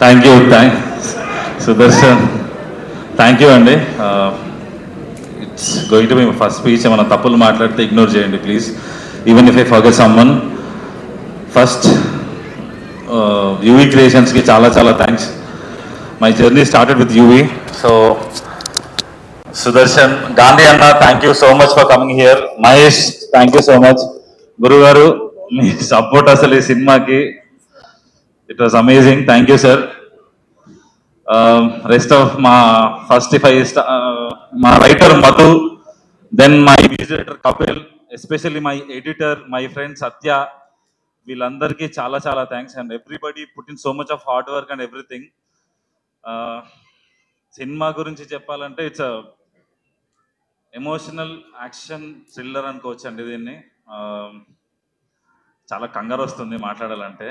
thank you thank Sudarshan thank you అండి it's going to me first speech ఏమైనా తప్పులు మాట్లాడితే ఇగ్నోర్ చేయండి please even if I forget someone first UV క్రియేషన్స్కి చాలా చాలా thanks my journey started with UV so Sudarshan Gandhi అన్న thank you so much for coming here Mahesh thank you so much గురుగారు మీ సపోర్ట్ అసలు ఈ సినిమాకి it was amazing thank you sir rest of మా ఫస్ట్ ఫైవ్ మా writer Madhu then my music Kapil especially my editor my friend Satya వీళ్ళందరికీ చాలా చాలా thanks and everybody put in so much of hard work and everything cinema గురించి చెప్పాలంటే it's emotional action thriller అనుకోవచ్చు అండి దీన్ని Uh, చాలా కంగారు వస్తుంది మాట్లాడాలంటే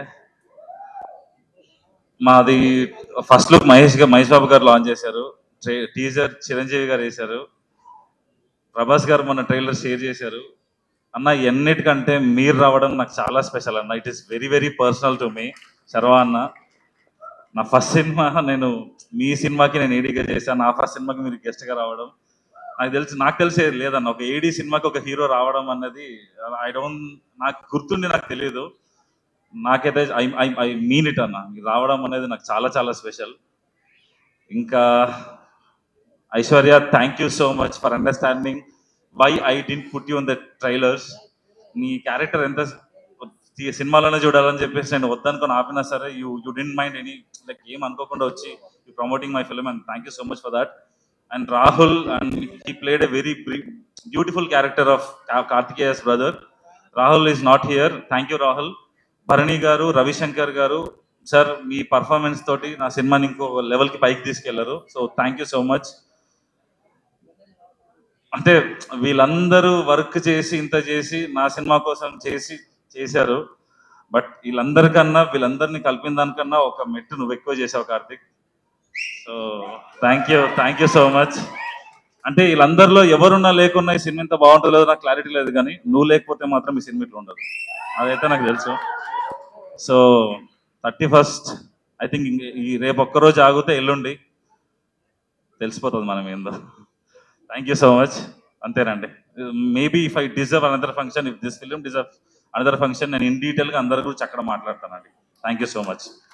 మాది ఫస్ట్ లుక్ మహేష్ గారు మహేష్ బాబు గారు లాంచ్ చేశారు టీజర్ చిరంజీవి గారు వేశారు ప్రభాస్ గారు మొన్న ట్రైలర్ షేర్ చేశారు అన్న ఎన్నిటికంటే మీరు రావడం నాకు చాలా స్పెషల్ అన్న it is very very personal to me Sharwa అన్న నా ఫస్ట్ సినిమా నేను మీ సినిమాకి నేను ఏడీగా చేశాను నా ఫస్ట్ సినిమాకి మీరు గెస్ట్గా రావడం నాకు తెలిసి నాకు తెలిసే లేదన్న ఒక ఏడీ సినిమాకి ఒక హీరో రావడం అన్నది ఐ డోంట్ నాకు గుర్తుండి నాకు తెలియదు నాకైతే I I I mean it అన్న మీరు రావడం అనేది నాకు చాలా చాలా స్పెషల్ ఇంకా Aishwarya thank you so much for understanding why I didn't put you in the trailers నీ క్యారెక్టర్ ఎంత ఈ సినిమాలోనే చూడాలని చెప్పేసి నేను వద్దనుకొని ఆపినా సరే you you didn't mind any like ఏం అనుకోకుండా వచ్చి you promoting my film and thank you so much for that and Rahul and he played a very beautiful character of Karthikeya's brother Rahul is not here thank you Rahul Bharani గారు రవిశంకర్ గారు sir మీ performance తోటి నా సినిమాని ఇంకో లెవెల్కి పైకి తీసుకెళ్లారు so thank you so much అంటే వీళ్ళందరూ వర్క్ చేసి ఇంత చేసి నా సినిమా కోసం చేసి చేశారు బట్ వీళ్ళందరికన్నా వీళ్ళందరినీ కలిపిన దానికన్నా ఒక మెట్టు నువ్వు ఎక్కువ చేసావు Karthik so thank you thank you so much అంటే వీళ్ళందరిలో ఎవరున్నా లేకున్నా ఈ సినిమా ఇంత బాగుంటుందో లేదో నాకు క్లారిటీ లేదు కానీ నువ్వు లేకపోతే మాత్రం ఈ సినిమా ఇట్లా ఉండదు అదైతే నాకు తెలుసు so thirty first I think ఈ రేపు ఒక్కరోజు ఆగితే ఎల్లుండి తెలిసిపోతుంది మనం ఏందో థ్యాంక్ యూ సో మచ్ అంతేనండి maybe if I deserve another function if this film deserve another function నేను ఇన్ డీటెయిల్గా అందరి గురించి అక్కడ మాట్లాడతానండి థ్యాంక్ యూ సో మచ్